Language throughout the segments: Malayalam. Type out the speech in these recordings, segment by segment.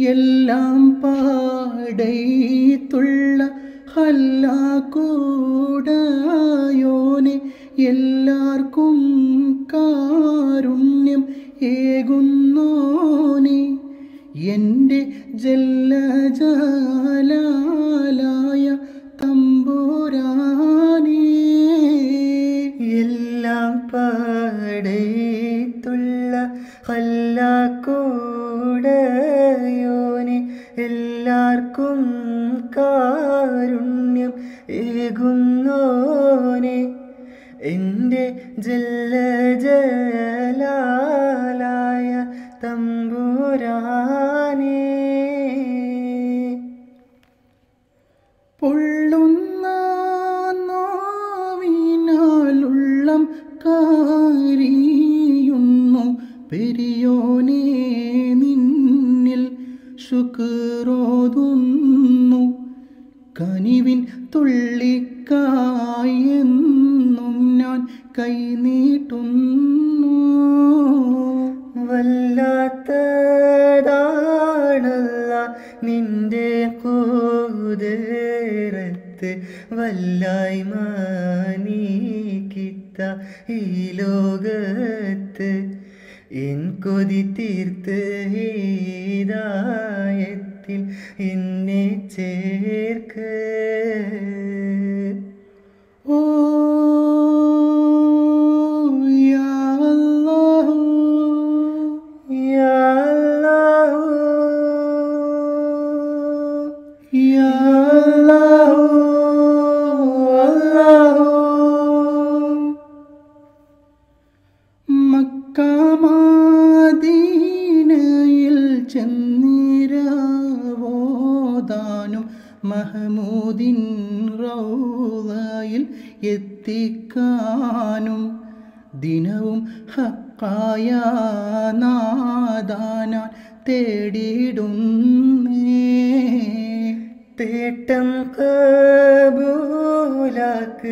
എല്ലാം പാടൈത്തുള്ള ഹല്ലാക്കൂടയോനെ എല്ലാവർക്കും കാരുണ്യം ഏകുന്നോനെ എൻ്റെ ജല്ലജാലായ തമ്പുരാനേ എല്ലാം പാടേത്തുള്ള ഹല്ലാക്കൂടയോനെ എല്ലാവർക്കും കാരുണ്യം ഏകുന്നോനെ എൻ്റെ ജല്ലജലാലായ തമ്പുരാനേ പൊള്ളുന്ന നോവിനാലുള്ളം കാരിയുന്നു പെരിയോനെ നിന്നിൽ ശുക്രോതുന്നു കനിവിൻ തുള്ളിക്കായെന്നും ഞാൻ കൈനീട്ടുന്നു വല്ലാത്തതാണല്ല നിന്റെ കൂതേരത്ത് വല്ലായ്മ നീക്കിത്ത ഈ ലോകത്ത് എൻ കൊതി തീർത്ത് ഹീതായത്തിൽ എന്നെ ചേർക്ക് ഓ യാ അല്ലാഹു യാ അല്ലാഹു യാ അല്ലാഹു അല്ലാഹു മക്കാമാദീനയിൽ ചെന്നിരവോദാനും മഹമൂദിൻ റൗളയിൽ എത്തിക്കാനും ദിനവും ഹക്കായ നാദാനാൻ തേടിയിടുന്നേ തേട്ടം കബൂലാക്ക്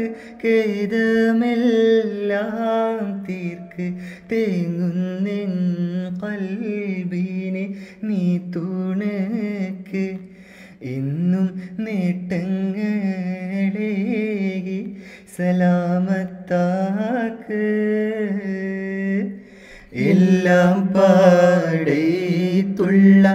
കേതമെല്ലാം തീർക്ക് തേങ്ങുന്നെൻ കൽബിനെ നീ തുണക്ക് എന്നും നേട്ടങ്ങളേകി സലാമത്താക്ക് എല്ലാം പാടേത്തുള്ള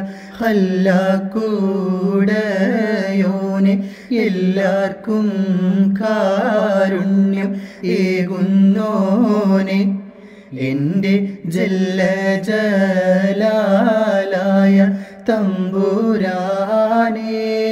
ഹല്ലാക്കൂടയോനെ എല്ലാവർക്കും കാരുണ്യം ഏകുന്നോനെ എൻ്റെ ജല്ലജലാലായ തമ്പുരാനേ